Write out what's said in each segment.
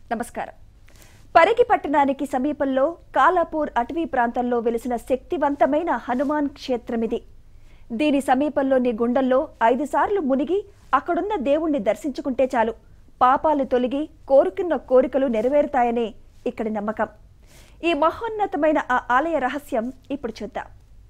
నమస్కారం పరిగి పట్టణానికి సమీపంలో కాలాపూర్ అటవీ ప్రాంతంలో వెలిసిన శక్తివంతమైన హనుమాన్ క్షేత్రమిది దీని సమీపంలోని గుండంలో ఐదు సార్లు మునిగి అక్కడున్న దేవుణ్ణి దర్శించుకుంటే చాలు పాపాలు తొలగి కోరుకున్న కోరికలు నెరవేరుతాయనే ఇక్కడి నమ్మకం ఈ మహోన్నతమైన ఆ ఆలయ రహస్యం ఇప్పుడు చూద్దాం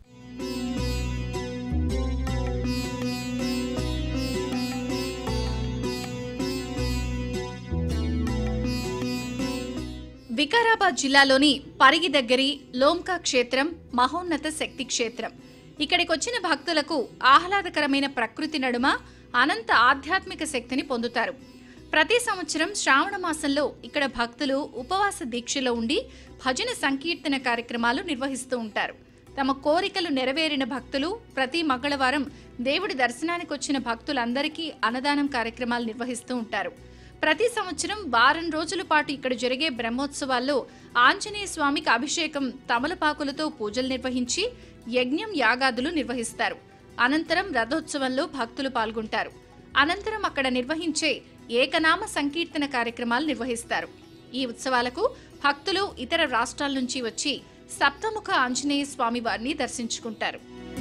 వికారాబాద్ జిల్లాలోని పరిగి దగ్గరి లోంకా క్షేత్రం మహోన్నత శక్తి క్షేత్రం ఇక్కడికొచ్చిన భక్తులకు ఆహ్లాదకరమైన ప్రకృతి నడుమ అనంత ఆధ్యాత్మిక శక్తిని పొందుతారు ప్రతి సంవత్సరం శ్రావణ మాసంలో ఇక్కడ భక్తులు ఉపవాస దీక్షలో ఉండి భజన సంకీర్తన కార్యక్రమాలు నిర్వహిస్తూ ఉంటారు తమ కోరికలు నెరవేరిన భక్తులు ప్రతి మంగళవారం దేవుడి దర్శనానికి వచ్చిన భక్తులందరికీ అన్నదానం కార్యక్రమాలు నిర్వహిస్తూ ఉంటారు ప్రతి సంవత్సరం వారం రోజుల పాటు ఇక్కడ జరిగే బ్రహ్మోత్సవాల్లో ఆంజనేయ స్వామికి అభిషేకం తమలపాకులతో పూజలు నిర్వహించి యజ్ఞం యాగాదులు నిర్వహిస్తారు అనంతరం రథోత్సవంలో భక్తులు పాల్గొంటారు అనంతరం అక్కడ నిర్వహించే ఏకనామ సంకీర్తన కార్యక్రమాలు నిర్వహిస్తారు ఈ ఉత్సవాలకు భక్తులు ఇతర రాష్ట్రాల నుంచి వచ్చి సప్తముఖ ఆంజనేయ స్వామి వారిని దర్శించుకుంటారు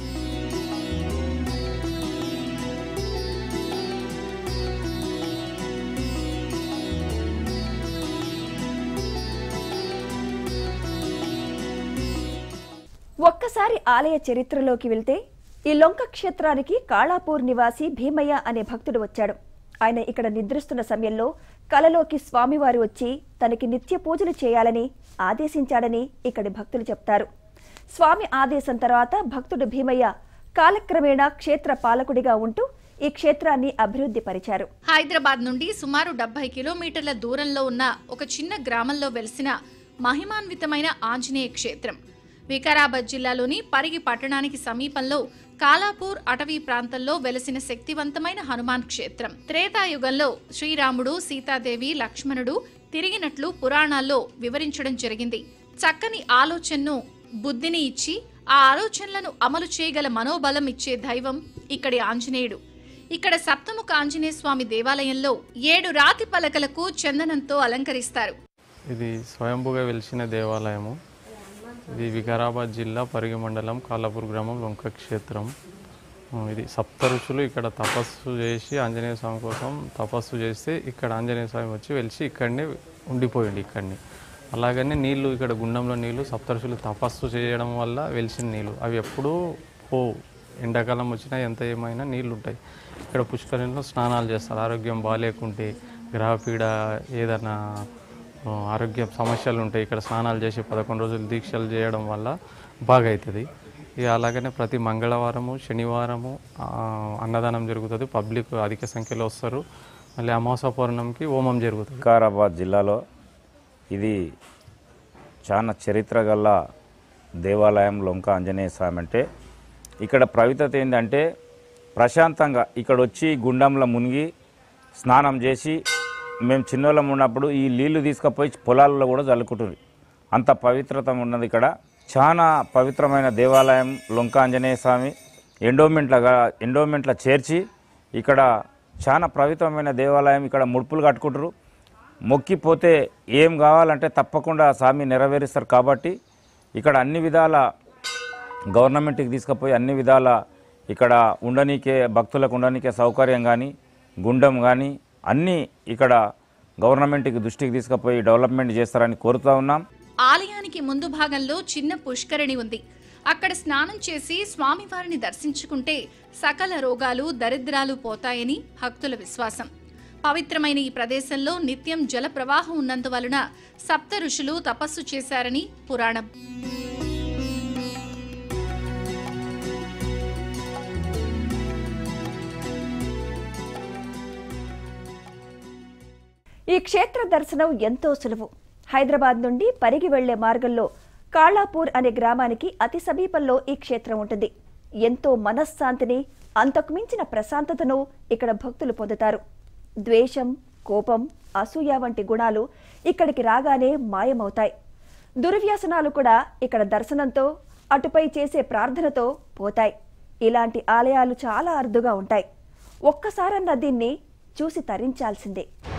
ఒక్కసారి ఆలయ చరిత్రలోకి వెళ్తే ఈ లొంక క్షేత్రానికి కాళాపూర్ నివాసి భీమయ్య అనే భక్తుడు వచ్చాడు ఆయన ఇక్కడ నిద్రిస్తున్న సమయంలో కలలోకి స్వామివారు వచ్చి తనకి నిత్య పూజలు చేయాలని ఆదేశించాడని ఇక్కడి భక్తులు చెప్తారు స్వామి ఆదేశం తర్వాత భక్తుడు భీమయ్య కాలక్రమేణా క్షేత్ర పాలకుడిగా ఉంటూ ఈ క్షేత్రాన్ని అభివృద్ధి పరిచారు హైదరాబాద్ నుండి సుమారు డెబ్బై కిలోమీటర్ల దూరంలో ఉన్న ఒక చిన్న గ్రామంలో వెలిసిన మహిమాన్వితమైన ఆంజనేయ క్షేత్రం వికారాబాద్ జిల్లాలోని పరిగి పట్టణానికి సమీపంలో కాలాపూర్ అటవీ ప్రాంతంలో వెలసిన శక్తివంతమైన హనుమాన్ క్షేత్రం త్రేతాయుగంలో శ్రీరాముడు సీతాదేవి లక్ష్మణుడు తిరిగినట్లు పురాణాల్లో వివరించడం జరిగింది చక్కని ఆలోచనను బుద్ధిని ఇచ్చి ఆ ఆలోచనలను అమలు చేయగల మనోబలం ఇచ్చే దైవం ఇక్కడి ఆంజనేయుడు ఇక్కడ సప్తముఖ ఆంజనేయ స్వామి దేవాలయంలో ఏడు రాతి పలకలకు చందనంతో అలంకరిస్తారు ఇది స్వయంభుగా వెలిసిన దేవాలయము ఇది వికారాబాద్ జిల్లా పరిగి మండలం కాలాపూర్ గ్రామం లొంక క్షేత్రం ఉమ్, ఇది సప్త ఋషులు ఇక్కడ తపస్సు చేసి ఆంజనేయ స్వామి కోసం తపస్సు చేస్తే ఇక్కడ ఆంజనేయ స్వామి వచ్చి వెలిసి ఇక్కడనే ఉండిపోయింది ఇక్కడనే అలాగనే నీళ్లు ఇక్కడ గుండంలో నీళ్లు సప్త ఋషులు తపస్సు చేయడం వల్ల వెలిసిన నీళ్లు అవి ఎప్పుడూ పోవు ఎండాకాలం వచ్చినా ఎంత ఏమైనా నీళ్లు ఉంటాయి ఇక్కడ పుష్కరంలో స్నానాలు చేస్తారు ఆరోగ్యం బాగాలేకుంటే గ్రహపీడ ఏదైనా ఆ, ఆరోగ్య సమస్యలు ఉంటాయి ఇక్కడ స్నానాలు చేసి పదకొండు రోజులు దీక్షలు చేయడం వల్ల బాగా అవుతుంది ఇక అలాగనే ప్రతి మంగళవారము శనివారము ఆ, అన్నదానం జరుగుతుంది పబ్లిక్ అధిక సంఖ్యలో వస్తారు మళ్ళీ అమావాస పౌర్ణమికి హోమం జరుగుతుంది వికారాబాద్ జిల్లాలో ఇది చాలా చరిత్ర గల దేవాలయం లొంక ఆంజనేయ స్వామి అంటే ఇక్కడ ప్రవితత ఏంటంటే ప్రశాంతంగా ఇక్కడ వచ్చి గుండంలో మునిగి స్నానం చేసి మేము చిన్నోళ్ళం ఉన్నప్పుడు ఈ నీళ్లు తీసుకుపోయి పొలాల్లో కూడా చల్లుకుంటుంది అంత పవిత్రత ఉన్నది ఇక్కడ చాలా పవిత్రమైన దేవాలయం లొంక ఆంజనేయ స్వామి ఎండోమెంట్ల ఎండోమెంట్ల చేర్చి ఇక్కడ చాలా పవిత్రమైన దేవాలయం ఇక్కడ ముడుపులు కట్టుకుంటారు మొక్కిపోతే ఏం కావాలంటే తప్పకుండా స్వామి నెరవేరుస్తారు కాబట్టి ఇక్కడ అన్ని విధాల గవర్నమెంట్కి తీసుకుపోయి అన్ని విధాల ఇక్కడ ఉండనీకే భక్తులకు ఉండనీకే సౌకర్యం కానీ గుండం కానీ అన్నీ ఇక్కడ గవర్నమెంట్కి దృష్టికి తీసుకుపోయి డెవలప్మెంట్ చేస్తారని కోరుతూ ఉన్నాం ఆలయానికి ముందు భాగంలో చిన్న పుష్కరిణి ఉంది అక్కడ స్నానం చేసి స్వామివారిని దర్శించుకుంటే సకల రోగాలు దరిద్రాలు పోతాయని భక్తుల విశ్వాసం పవిత్రమైన ఈ ప్రదేశంలో నిత్యం జల ప్రవాహం ఉన్నందువలన సప్త ఋషులు తపస్సు చేశారని పురాణం ఈ క్షేత్ర దర్శనం ఎంతో సులువు హైదరాబాద్ నుండి పరిగి వెళ్లే మార్గంలో కాళాపూర్ అనే గ్రామానికి అతి సమీపంలో ఈ క్షేత్రం ఉంటుంది ఎంతో మనశ్శాంతిని అంతకు మించిన ప్రశాంతతను ఇక్కడ భక్తులు పొందుతారు ద్వేషం కోపం అసూయ వంటి గుణాలు ఇక్కడికి రాగానే మాయమవుతాయి దుర్వ్యసనాలు కూడా ఇక్కడ దర్శనంతో అటుపై చేసే ప్రార్థనతో పోతాయి ఇలాంటి ఆలయాలు చాలా అరుదుగా ఉంటాయి ఒక్కసారన్న దీన్ని చూసి తరించాల్సిందే